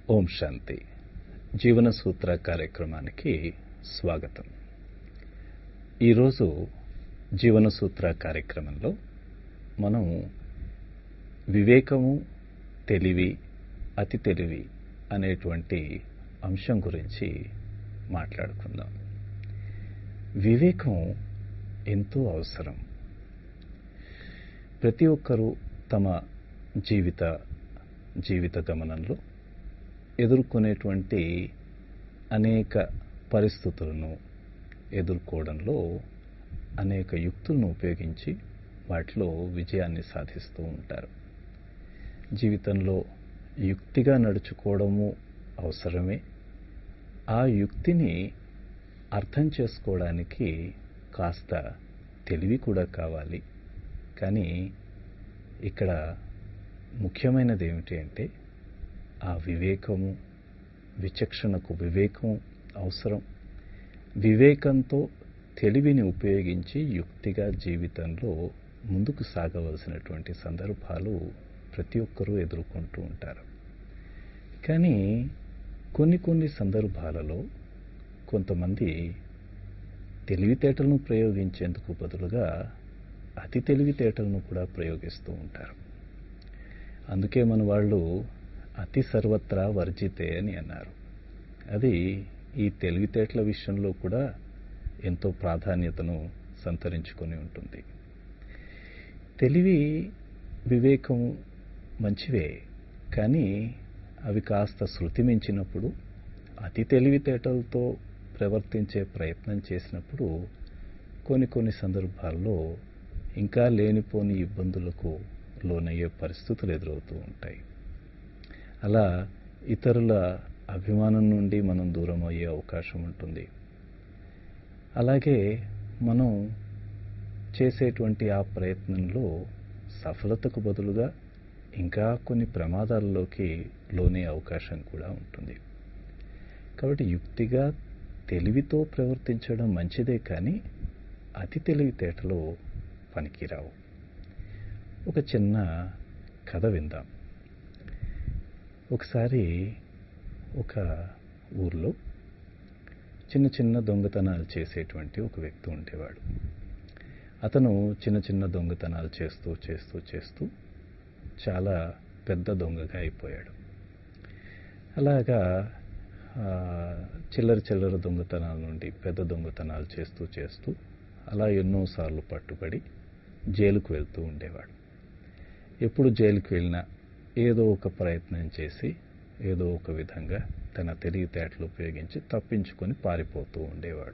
ఓం శాంతి జీవన సూత్ర కార్యక్రమానికి స్వాగతం ఈరోజు జీవన సూత్ర కార్యక్రమంలో మనం వివేకము తెలివి అతి తెలివి అనేటువంటి అంశం గురించి మాట్లాడుకుందాం వివేకం ఎంతో అవసరం ప్రతి ఒక్కరూ తమ జీవిత జీవిత గమనంలో ఎదుర్కొనేటువంటి అనేక పరిస్థితులను ఎదుర్కోవడంలో అనేక యుక్తులను ఉపయోగించి వాటిలో విజయాన్ని సాధిస్తూ ఉంటారు జీవితంలో యుక్తిగా నడుచుకోవడము అవసరమే ఆ యుక్తిని అర్థం చేసుకోవడానికి కాస్త తెలివి కూడా కావాలి కానీ ఇక్కడ ముఖ్యమైనది ఏమిటి అంటే ఆ వివేకము విచక్షణకు వివేకం అవసరం వివేకంతో తెలివిని ఉపయోగించి యుక్తిగా జీవితంలో ముందుకు సాగవలసినటువంటి సందర్భాలు ప్రతి ఒక్కరూ ఎదుర్కొంటూ ఉంటారు కానీ కొన్ని కొన్ని సందర్భాలలో కొంతమంది తెలివితేటలను ప్రయోగించేందుకు బదులుగా అతి తెలివితేటలను కూడా ప్రయోగిస్తూ ఉంటారు అందుకే మన వాళ్ళు అతి సర్వత్రా వర్జితే అని అన్నారు అది ఈ తెలివితేటల విషయంలో కూడా ఎంతో ప్రాధాన్యతను సంతరించుకొని ఉంటుంది తెలివి వివేకం మంచివే కానీ అవి కాస్త శృతి మించినప్పుడు అతి తెలివితేటలతో ప్రవర్తించే ప్రయత్నం చేసినప్పుడు కొన్ని కొన్ని సందర్భాల్లో ఇంకా లేనిపోని ఇబ్బందులకు లోనయ్యే పరిస్థితులు ఎదురవుతూ ఉంటాయి అలా ఇతరుల అభిమానం నుండి మనం దూరం అయ్యే అవకాశం ఉంటుంది అలాగే మనం చేసేటువంటి ఆ ప్రయత్నంలో సఫలతకు బదులుగా ఇంకా కొన్ని ప్రమాదాల్లోకి లోనే అవకాశం కూడా ఉంటుంది కాబట్టి యుక్తిగా తెలివితో ప్రవర్తించడం మంచిదే కానీ అతి తెలివితేటలు పనికిరావు ఒక చిన్న కథ విందాం ఒకసారి ఒక ఊర్లో చిన్న చిన్న దొంగతనాలు చేసేటువంటి ఒక వ్యక్తి ఉండేవాడు అతను చిన్న చిన్న దొంగతనాలు చేస్తూ చేస్తూ చేస్తూ చాలా పెద్ద దొంగగా అయిపోయాడు అలాగా చిల్లర చిల్లర దొంగతనాల నుండి పెద్ద దొంగతనాలు చేస్తూ చేస్తూ అలా ఎన్నోసార్లు పట్టుబడి జైలుకు వెళ్తూ ఉండేవాడు ఎప్పుడు జైలుకు వెళ్ళినా ఏదో ఒక ప్రయత్నం చేసి ఏదో ఒక విధంగా తన తెలివితేటలు ఉపయోగించి తప్పించుకొని పారిపోతూ ఉండేవాడు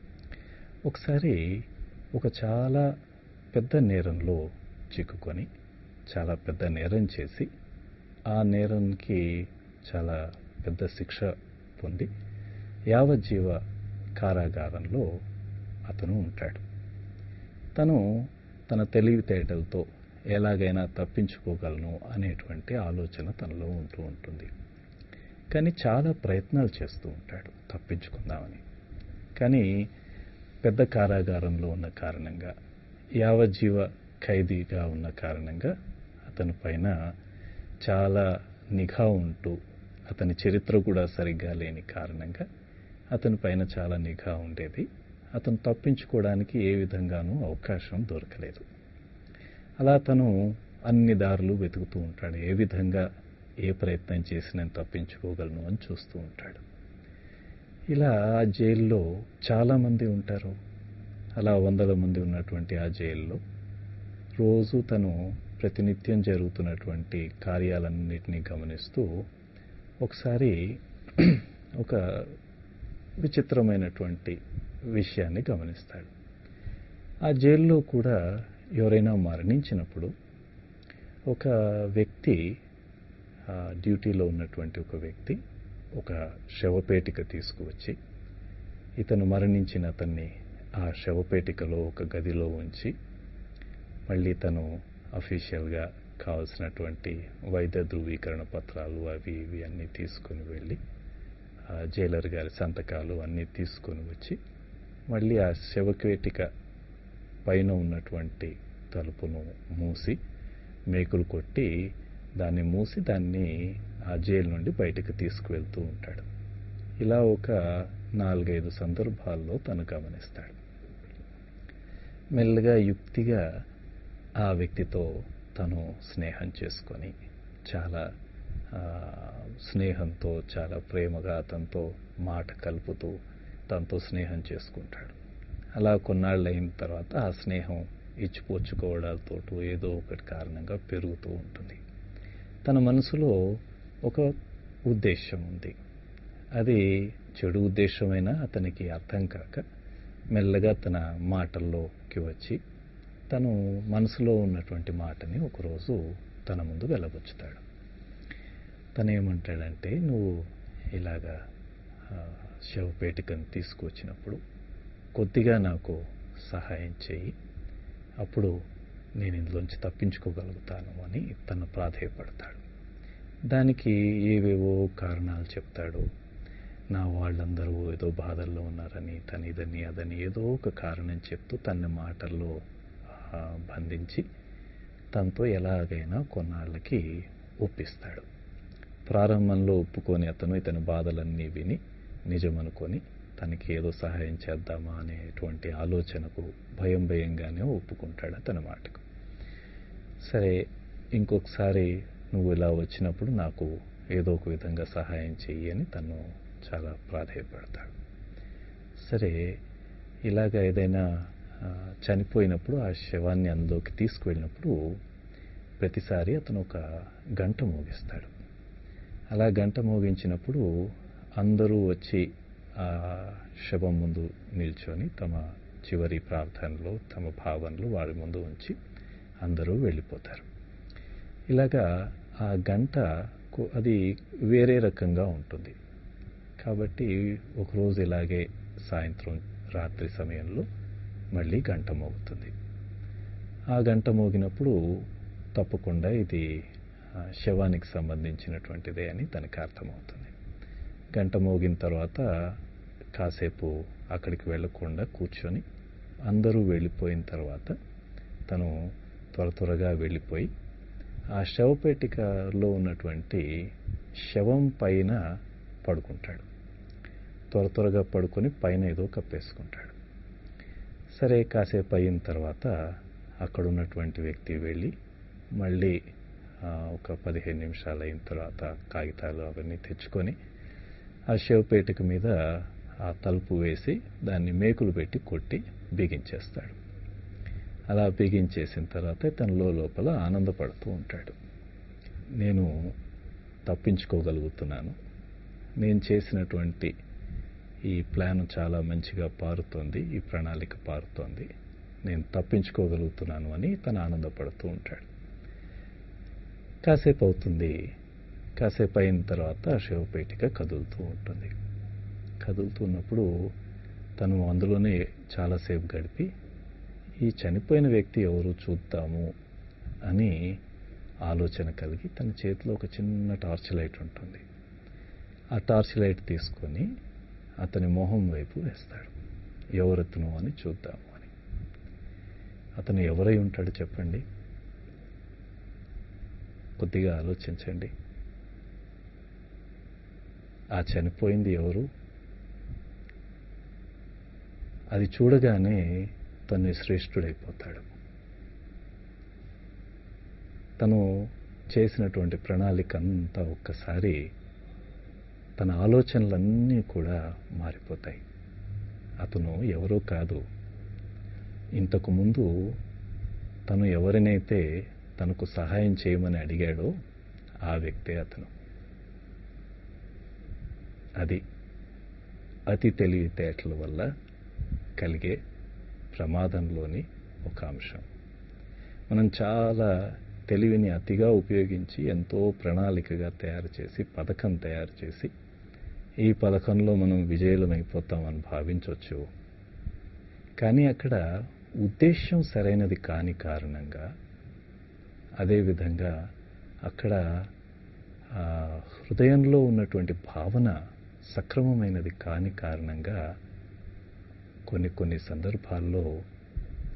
ఒకసారి ఒక చాలా పెద్ద నేరంలో చిక్కుకొని చాలా పెద్ద నేరం చేసి ఆ నేరానికి చాలా పెద్ద శిక్ష పొంది యావజ్జీవ కారాగారంలో అతను ఉంటాడు తను తన తెలివితేటలతో ఎలాగైనా తప్పించుకోగలను అనేటువంటి ఆలోచన తనలో ఉంటూ ఉంటుంది కానీ చాలా ప్రయత్నాలు చేస్తూ ఉంటాడు తప్పించుకుందామని కానీ పెద్ద కారాగారంలో ఉన్న కారణంగా యావజ్జీవ ఖైదీగా ఉన్న కారణంగా అతని పైన చాలా నిఘా ఉంటూ అతని చరిత్ర కూడా సరిగ్గా లేని కారణంగా అతని పైన చాలా నిఘా ఉండేది అతను తప్పించుకోవడానికి ఏ విధంగానూ అవకాశం దొరకలేదు అలా తను అన్ని దారులు వెతుకుతూ ఉంటాడు ఏ విధంగా ఏ ప్రయత్నం చేసి నేను తప్పించుకోగలను అని చూస్తూ ఉంటాడు ఇలా ఆ జైల్లో చాలామంది ఉంటారు అలా వందల మంది ఉన్నటువంటి ఆ జైల్లో రోజు తను ప్రతినిత్యం జరుగుతున్నటువంటి కార్యాలన్నింటినీ గమనిస్తూ ఒకసారి ఒక విచిత్రమైనటువంటి విషయాన్ని గమనిస్తాడు ఆ జైల్లో కూడా ఎవరైనా మరణించినప్పుడు ఒక వ్యక్తి డ్యూటీలో ఉన్నటువంటి ఒక వ్యక్తి ఒక శవపేటిక తీసుకువచ్చి ఇతను మరణించిన అతన్ని ఆ శవపేటికలో ఒక గదిలో ఉంచి మళ్ళీ తను అఫీషియల్గా కావాల్సినటువంటి వైద్య ధృవీకరణ పత్రాలు అవి ఇవి అన్నీ తీసుకొని వెళ్ళి జైలర్ గారి సంతకాలు అన్నీ తీసుకొని వచ్చి మళ్ళీ ఆ శవపేటిక పైన ఉన్నటువంటి తలుపును మూసి మేకులు కొట్టి దాన్ని మూసి దాన్ని ఆ జైలు నుండి బయటకు తీసుకువెళ్తూ ఉంటాడు ఇలా ఒక నాలుగైదు సందర్భాల్లో తను గమనిస్తాడు మెల్లగా యుక్తిగా ఆ వ్యక్తితో తను స్నేహం చేసుకొని చాలా ఆ, స్నేహంతో చాలా ప్రేమగా అతనితో మాట కలుపుతూ తనతో స్నేహం చేసుకుంటాడు అలా కొన్నాళ్ళు అయిన తర్వాత ఆ స్నేహం ఇచ్చిపుచ్చుకోవడాలతో ఏదో ఒకటి కారణంగా పెరుగుతూ ఉంటుంది తన మనసులో ఒక ఉద్దేశం ఉంది అది చెడు ఉద్దేశమైనా అతనికి అర్థం కాక మెల్లగా తన మాటల్లోకి వచ్చి తను మనసులో ఉన్నటువంటి మాటని ఒకరోజు తన ముందు వెళ్ళబుచ్చుతాడు తను ఏమంటాడంటే నువ్వు ఇలాగా ఆ, శవపేటికను తీసుకొచ్చినప్పుడు కొద్దిగా నాకు సహాయం చేయి అప్పుడు నేను ఇందులోంచి తప్పించుకోగలుగుతాను అని తను ప్రాధేయపడతాడు దానికి ఏవేవో కారణాలు చెప్తాడు నా వాళ్ళందరూ ఏదో బాధల్లో ఉన్నారని తను ఇదని అదని ఏదో ఒక కారణం చెప్తూ తన మాటల్లో ఆ, బంధించి తనతో ఎలాగైనా కొన్నాళ్ళకి ఒప్పిస్తాడు ప్రారంభంలో ఒప్పుకొని అతను ఇతని బాధలన్నీ విని నిజమనుకొని తనకి ఏదో సహాయం చేద్దామా అనేటువంటి ఆలోచనకు భయం భయంగానే ఒప్పుకుంటాడు అతని మాటకు సరే ఇంకొకసారి నువ్వు ఇలా వచ్చినప్పుడు నాకు ఏదో ఒక విధంగా సహాయం చెయ్యి అని తను చాలా ప్రాధేయపడతాడు సరే ఇలాగ ఏదైనా ఆ, చనిపోయినప్పుడు ఆ శవాన్ని అందులోకి తీసుకువెళ్ళినప్పుడు ప్రతిసారి అతను ఒక గంట మోగిస్తాడు అలా గంట మోగించినప్పుడు అందరూ వచ్చి ఆ శవం ముందు నిల్చొని తమ చివరి ప్రార్థనలో తమ భావనలు వారి ముందు ఉంచి అందరూ వెళ్ళిపోతారు ఇలాగా ఆ గంట కు- అది వేరే రకంగా ఉంటుంది కాబట్టి ఒకరోజు ఇలాగే సాయంత్రం రాత్రి సమయంలో మళ్ళీ గంట మోగుతుంది ఆ గంట మోగినప్పుడు తప్పకుండా ఇది ఆ, శవానికి సంబంధించినటువంటిదే అని తనకు అర్థమవుతుంది గంట మోగిన తర్వాత కాసేపు అక్కడికి వెళ్ళకుండా కూర్చొని అందరూ వెళ్ళిపోయిన తర్వాత తను త్వర త్వరగా వెళ్ళిపోయి ఆ శవపేటికలో ఉన్నటువంటి శవం పైన పడుకుంటాడు త్వర త్వరగా పడుకొని పైన ఏదో కప్పేసుకుంటాడు సరే కాసేపు అయిన తర్వాత అక్కడ ఉన్నటువంటి వ్యక్తి వెళ్ళి మళ్ళీ ఆ, ఒక పదిహేను నిమిషాలు అయిన తర్వాత కాగితాలు అవన్నీ తెచ్చుకొని ఆ శవపేటిక మీద ఆ తలుపు వేసి దాన్ని మేకులు పెట్టి కొట్టి బిగించేస్తాడు అలా బిగించేసిన తర్వాత తనలో లోపల ఆనందపడుతూ ఉంటాడు నేను తప్పించుకోగలుగుతున్నాను నేను చేసినటువంటి ఈ ప్లాన్ చాలా మంచిగా పారుతోంది ఈ ప్రణాళిక పారుతోంది నేను తప్పించుకోగలుగుతున్నాను అని తను ఆనందపడుతూ ఉంటాడు కాసేపు అవుతుంది కాసేపు అయిన తర్వాత ఆ శవపేటిక కదులుతూ ఉంటుంది కదులుతున్నప్పుడు తను అందులోనే చాలాసేపు గడిపి ఈ చనిపోయిన వ్యక్తి ఎవరు చూద్దాము అని ఆలోచన కలిగి తన చేతిలో ఒక చిన్న టార్చ్ లైట్ ఉంటుంది ఆ టార్చ్ లైట్ తీసుకొని అతని మొహం వైపు వేస్తాడు ఎవరతను అని చూద్దాము అని అతను ఎవరై ఉంటాడు చెప్పండి కొద్దిగా ఆలోచించండి ఆ చనిపోయింది ఎవరు అది చూడగానే తను శ్రేష్ఠుడైపోతాడు తను చేసినటువంటి ప్రణాళిక అంతా ఒక్కసారి తన ఆలోచనలన్నీ కూడా మారిపోతాయి అతను ఎవరో కాదు ఇంతకు ముందు తను ఎవరినైతే తనకు సహాయం చేయమని అడిగాడో ఆ వ్యక్తే అతను అది అతి తెలివితేటల వల్ల కలిగే ప్రమాదంలోని ఒక అంశం మనం చాలా తెలివిని అతిగా ఉపయోగించి ఎంతో ప్రణాళికగా తయారు చేసి పథకం తయారు చేసి ఈ పథకంలో మనం విజయులమైపోతామని భావించవచ్చు కానీ అక్కడ ఉద్దేశ్యం సరైనది కాని కారణంగా అదేవిధంగా అక్కడ ఆ, హృదయంలో ఉన్నటువంటి భావన సక్రమమైనది కాని కారణంగా కొన్ని కొన్ని సందర్భాల్లో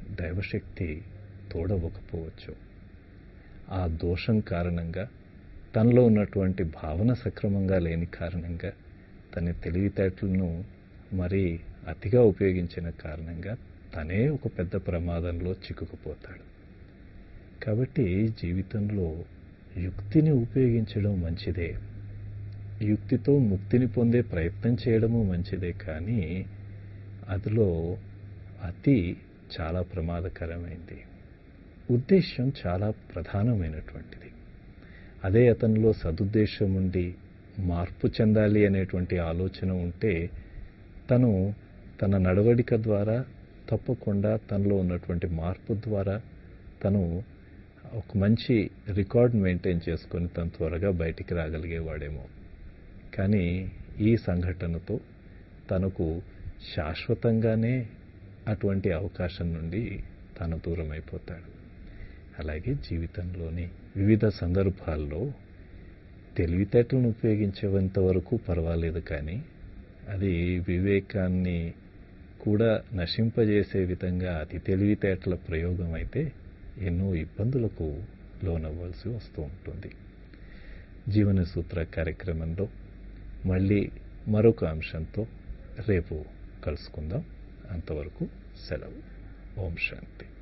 దైవశక్తి తోడవకపోవచ్చు ఆ దోషం కారణంగా తనలో ఉన్నటువంటి భావన సక్రమంగా లేని కారణంగా తన తెలివితేటలను మరీ అతిగా ఉపయోగించిన కారణంగా తనే ఒక పెద్ద ప్రమాదంలో చిక్కుకుపోతాడు కాబట్టి జీవితంలో యుక్తిని ఉపయోగించడం మంచిదే యుక్తితో ముక్తిని పొందే ప్రయత్నం చేయడము మంచిదే కానీ అందులో అతి చాలా ప్రమాదకరమైంది ఉద్దేశ్యం చాలా ప్రధానమైనటువంటిది అదే అతనిలో సదుద్దేశం ఉండి మార్పు చెందాలి అనేటువంటి ఆలోచన ఉంటే తను తన నడవడిక ద్వారా తప్పకుండా తనలో ఉన్నటువంటి మార్పు ద్వారా తను ఒక మంచి రికార్డ్ మెయింటైన్ చేసుకొని తను త్వరగా బయటికి రాగలిగేవాడేమో కానీ ఈ సంఘటనతో తనకు శాశ్వతంగానే అటువంటి అవకాశం నుండి తను దూరం అయిపోతాడు అలాగే జీవితంలోని వివిధ సందర్భాల్లో తెలివితేటలను ఉపయోగించేంత వరకు పర్వాలేదు కానీ అది వివేకాన్ని కూడా నశింపజేసే విధంగా అతి తెలివితేటల ప్రయోగం అయితే ఎన్నో ఇబ్బందులకు లోనవ్వాల్సి వస్తూ ఉంటుంది జీవన సూత్ర కార్యక్రమంలో మళ్ళీ మరొక అంశంతో రేపు కలుసుకుందాం అంతవరకు సెలవు ఓం శాంతి